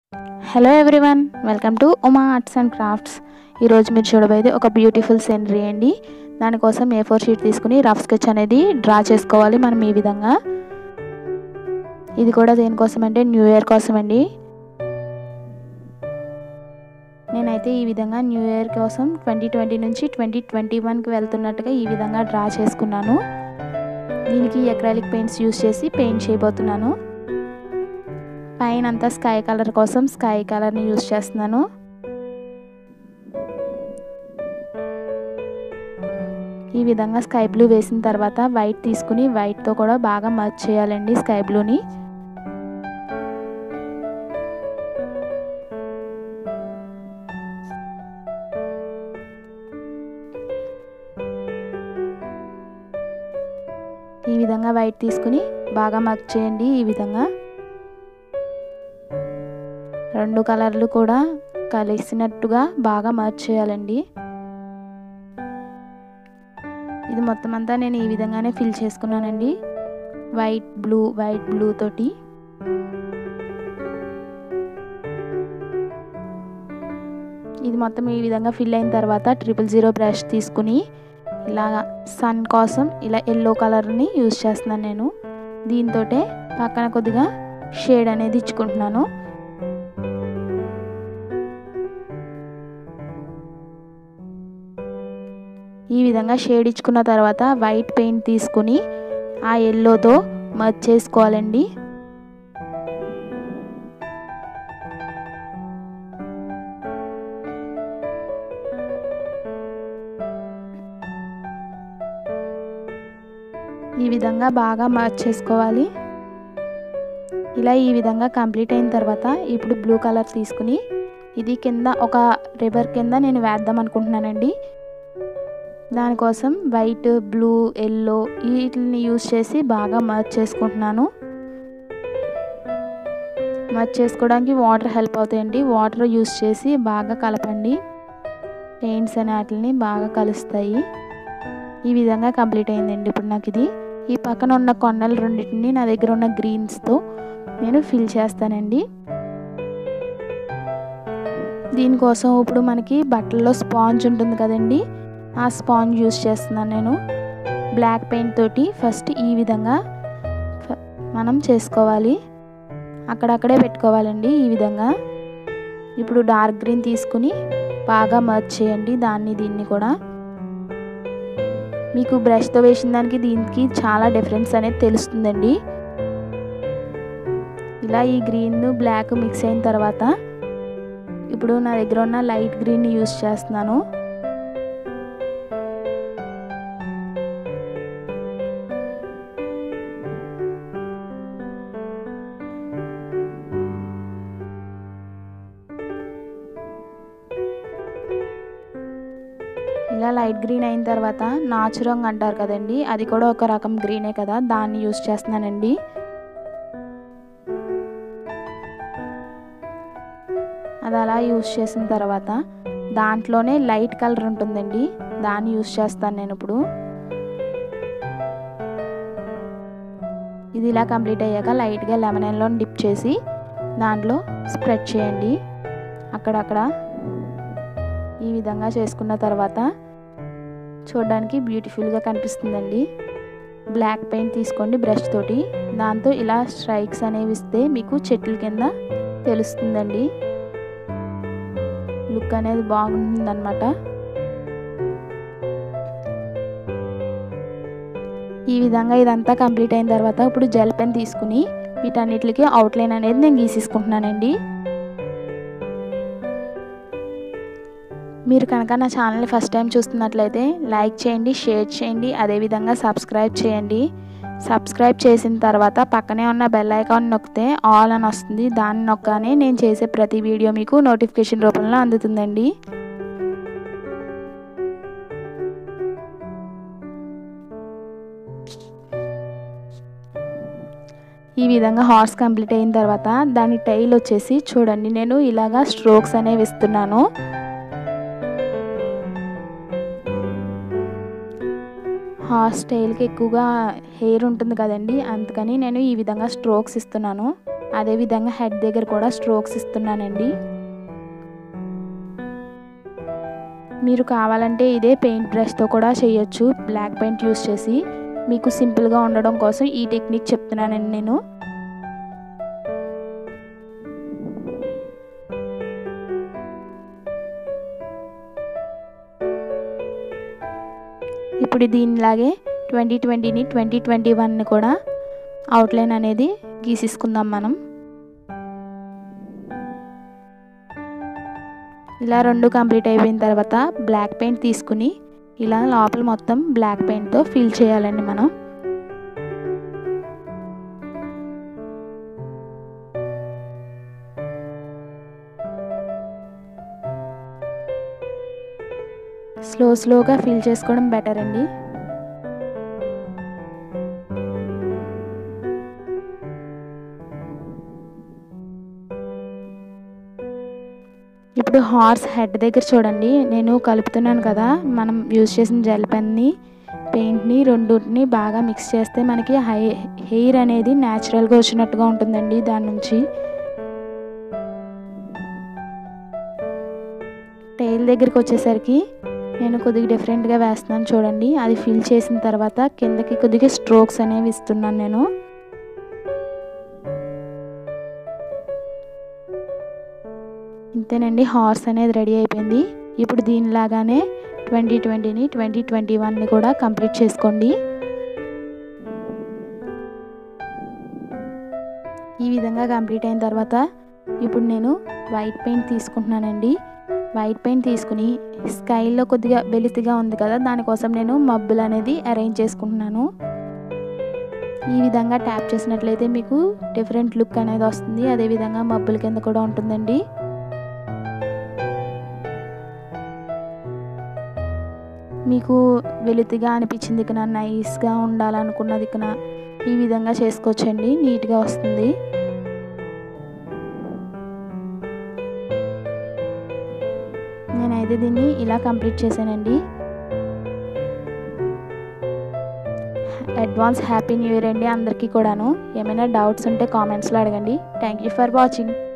hello everyone welcome to Uma arts and crafts ఈరోజు మీరు చూడబోయేది ఒక బ్యూటిఫుల్ సీనరీ అండి దానికోసం ఏ ఫోర్ షీట్ తీసుకుని రఫ్ స్కెచ్ అనేది డ్రా చేసుకోవాలి మనం ఈ విధంగా ఇది కూడా దేనికోసం అంటే న్యూ ఇయర్ కోసం అండి నేనైతే ఈ విధంగా న్యూ ఇయర్ కోసం ట్వంటీ ట్వంటీ నుంచి ట్వంటీ ట్వంటీ వన్కి వెళ్తున్నట్టుగా ఈ విధంగా డ్రా చేసుకున్నాను దీనికి ఎక్రాలిక్ పెయింట్స్ యూస్ చేసి పెయింట్ చేయబోతున్నాను పైన అంతా స్కై కలర్ కోసం స్కై కలర్ని యూస్ చేస్తున్నాను ఈ విధంగా స్కై బ్లూ వేసిన తర్వాత వైట్ తీసుకుని వైట్తో కూడా బాగా మర్చ్ చేయాలండి స్కై బ్లూని ఈ విధంగా వైట్ తీసుకుని బాగా మర్చ్ చేయండి ఈ విధంగా రెండు కలర్లు కూడా కలిసినట్టుగా బాగా మర్చ్ చేయాలండి ఇది మొత్తం అంతా నేను ఈ విధంగానే ఫిల్ చేసుకున్నానండి వైట్ బ్లూ వైట్ బ్లూ తోటి ఇది మొత్తం ఈ విధంగా ఫిల్ అయిన తర్వాత ట్రిపుల్ జీరో బ్రష్ తీసుకుని ఇలా సన్ కోసం ఇలా ఎల్లో కలర్ని యూస్ చేస్తున్నాను నేను దీంతో పక్కన కొద్దిగా షేడ్ అనేది ఇచ్చుకుంటున్నాను ఈ విధంగా షేడ్ ఇచ్చుకున్న తర్వాత వైట్ పెయింట్ తీసుకుని ఆ ఎల్లోతో మర్చ్ చేసుకోవాలండి ఈ విధంగా బాగా మర్చ్ చేసుకోవాలి ఇలా ఈ విధంగా కంప్లీట్ అయిన తర్వాత ఇప్పుడు బ్లూ కలర్ తీసుకుని ఇది కింద ఒక రివర్ కింద నేను వేద్దాం అనుకుంటున్నానండి దానికోసం వైట్ బ్లూ ఎల్లో వీటిని యూస్ చేసి బాగా మర్చ్ చేసుకుంటున్నాను మర్చ్ చేసుకోవడానికి వాటర్ హెల్ప్ అవుతాయండి వాటర్ యూస్ చేసి బాగా కలపండి పెయింట్స్ అనే వాటిని బాగా కలుస్తాయి ఈ విధంగా కంప్లీట్ అయిందండి ఇప్పుడు నాకు ఇది ఈ పక్కన ఉన్న కొండలు రెండింటిని నా దగ్గర ఉన్న గ్రీన్స్తో నేను ఫిల్ చేస్తానండి దీనికోసం ఇప్పుడు మనకి బట్టల్లో స్పాంజ్ ఉంటుంది కదండి ఆ స్పాంజ్ యూస్ చేస్తున్నాను నేను బ్లాక్ పెయింట్ తోటి ఫస్ట్ ఈ విధంగా మనం చేసుకోవాలి అక్కడక్కడే పెట్టుకోవాలండి ఈ విధంగా ఇప్పుడు డార్క్ గ్రీన్ తీసుకుని బాగా మర్చ్ చేయండి దాన్ని దీన్ని కూడా మీకు బ్రష్తో వేసిన దానికి దీనికి చాలా డిఫరెన్స్ అనేది తెలుస్తుందండి ఇలా ఈ గ్రీన్ బ్లాక్ మిక్స్ అయిన తర్వాత ఇప్పుడు నా దగ్గర ఉన్న లైట్ గ్రీన్ యూస్ చేస్తున్నాను ఇలా లైట్ గ్రీన్ అయిన తర్వాత నాచురంగ్ అంటారు కదండి అది కూడా ఒక రకం గ్రీనే కదా దాన్ని యూస్ చేస్తున్నానండి అది అలా యూస్ చేసిన తర్వాత దాంట్లోనే లైట్ కలర్ ఉంటుందండి దాన్ని యూస్ చేస్తాను నేను ఇప్పుడు ఇది ఇలా కంప్లీట్ అయ్యాక లైట్గా లెమన్ ఎల్లో డిప్ చేసి దాంట్లో స్ప్రెడ్ చేయండి అక్కడక్కడ ఈ విధంగా చేసుకున్న తర్వాత చూడడానికి బ్యూటిఫుల్గా కనిపిస్తుందండి బ్లాక్ పెయింట్ తీసుకోండి బ్రష్ తోటి దాంతో ఇలా స్ట్రైక్స్ అనేవి ఇస్తే మీకు చెట్ల కింద తెలుస్తుందండి లుక్ అనేది బాగుంటుందన్నమాట ఈ విధంగా ఇదంతా కంప్లీట్ అయిన తర్వాత ఇప్పుడు జెల్ పెన్ తీసుకుని వీటన్నిటికి అవుట్లైన్ అనేది నేను గీసేసుకుంటున్నానండి మీరు కనుక నా ఛానల్ని ఫస్ట్ టైం చూస్తున్నట్లయితే లైక్ చేయండి షేర్ చేయండి అదేవిధంగా సబ్స్క్రైబ్ చేయండి సబ్స్క్రైబ్ చేసిన తర్వాత పక్కనే ఉన్న బెల్ ఐకాన్ నొక్కితే ఆల్ అని వస్తుంది దాన్ని నొక్కగానే నేను చేసే ప్రతి వీడియో మీకు నోటిఫికేషన్ రూపంలో అందుతుందండి ఈ విధంగా హార్స్ కంప్లీట్ అయిన తర్వాత దాని టైల్ వచ్చేసి చూడండి నేను ఇలాగా స్ట్రోక్స్ అనేవి ఇస్తున్నాను హార్స్ టైల్కి ఎక్కువగా హెయిర్ ఉంటుంది కదండి అందుకని నేను ఈ విధంగా స్ట్రోక్స్ ఇస్తున్నాను అదేవిధంగా హెడ్ దగ్గర కూడా స్ట్రోక్స్ ఇస్తున్నానండి మీరు కావాలంటే ఇదే పెయింట్ బ్రష్తో కూడా చేయొచ్చు బ్లాక్ పెయింట్ యూస్ చేసి మీకు సింపుల్గా ఉండడం కోసం ఈ టెక్నిక్ చెప్తున్నానండి నేను ఇప్పుడు దీనిలాగే ట్వంటీ ట్వంటీని ట్వంటీ ట్వంటీ వన్ని కూడా అవుట్లైన్ అనేది గీసేసుకుందాం మనం ఇలా రెండు కంప్లీట్ అయిపోయిన తర్వాత బ్లాక్ పెయింట్ తీసుకుని ఇలా లోపల మొత్తం బ్లాక్ పెయింట్తో ఫిల్ చేయాలండి మనం స్లో స్లోగా ఫిల్ చేసుకోవడం బెటర్ అండి ఇప్పుడు హార్స్ హెడ్ దగ్గర చూడండి నేను కలుపుతున్నాను కదా మనం యూజ్ చేసిన జెల్ పెన్ని పెయింట్ని రెండుని బాగా మిక్స్ చేస్తే మనకి హై హెయిర్ అనేది న్యాచురల్గా వచ్చినట్టుగా ఉంటుందండి దాని నుంచి టైల్ దగ్గరికి వచ్చేసరికి నేను కొద్దిగా డిఫరెంట్గా వేస్తున్నాను చూడండి అది ఫిల్ చేసిన తర్వాత కిందకి కొద్దిగా స్ట్రోక్స్ అనేవి ఇస్తున్నాను నేను ఇంతేనండి హార్స్ అనేది రెడీ అయిపోయింది ఇప్పుడు దీనిలాగానే ట్వంటీ ట్వంటీని ట్వంటీ ట్వంటీ వన్ని కూడా కంప్లీట్ చేసుకోండి ఈ విధంగా కంప్లీట్ అయిన తర్వాత ఇప్పుడు నేను వైట్ పెయింట్ తీసుకుంటున్నానండి వైట్ పెయింట్ తీసుకుని స్కైల్లో కొద్దిగా వెలితిగా ఉంది కదా దానికోసం నేను మబ్బులు అనేది అరేంజ్ చేసుకుంటున్నాను ఈ విధంగా ట్యాప్ చేసినట్లయితే మీకు డిఫరెంట్ లుక్ అనేది వస్తుంది అదేవిధంగా మబ్బుల కింద కూడా ఉంటుందండి మీకు వెలితిగా అనిపించింది ఇకన నైస్గా ఉండాలనుకున్నది ఇకన ఈ విధంగా చేసుకోవచ్చండి నీట్గా వస్తుంది నేనైతే దీన్ని ఇలా కంప్లీట్ చేశానండి అడ్వాన్స్ హ్యాపీ న్యూ ఇయర్ అండి అందరికీ కూడాను ఏమైనా డౌట్స్ ఉంటే కామెంట్స్లో అడగండి థ్యాంక్ యూ ఫర్ వాచింగ్